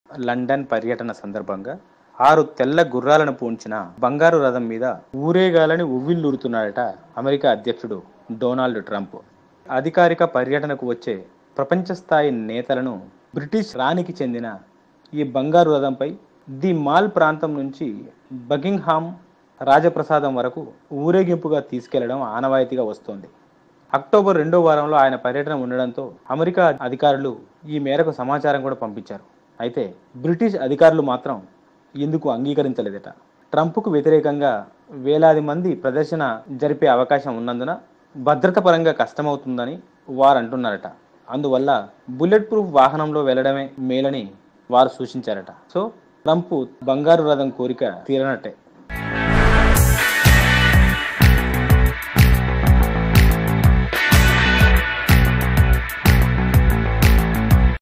London పర్యటన సందర్భంగా ఆరు తెల్ల గుర్రాలను పూంచిన బంగారు రథం మీద ఊరేగాలని ఉవ్విళ్ళూరుతున్నాడట అమెరికా అధ్యక్షుడు డొనాల్డ్ ట్రంప్ అధికారిక పర్యటనకు వచ్చే ప్రపంచ స్థాయి నేతలను బ్రిటిష్ రాణికి చెందిన ఈ బంగారు రథంపై ది మాల్ ప్రాంతం నుంచి బకింగ్హామ్ రాజప్రసాదం వరకు ఊరేగింపుగా తీసుకెళ్లడం ఆనవాయితీగా వస్తోంది అక్టోబర్ రెండో వారంలో ఆయన పర్యటన ఉండడంతో అమెరికా అధికారులు ఈ మేరకు సమాచారం కూడా పంపించారు అయితే బ్రిటిష్ అధికారులు మాత్రం ఇందుకు అంగీకరించలేదట ట్రంప్కు వ్యతిరేకంగా వేలాది మంది ప్రదర్శన జరిపే అవకాశం ఉన్నందున భద్రత పరంగా కష్టమవుతుందని వారు అంటున్నారట అందువల్ల బుల్లెట్ ప్రూఫ్ వాహనంలో వెళ్ళడమే మేలని వారు సూచించారట సో ట్రంప్ బంగారు రథం కోరిక తీరనట్టే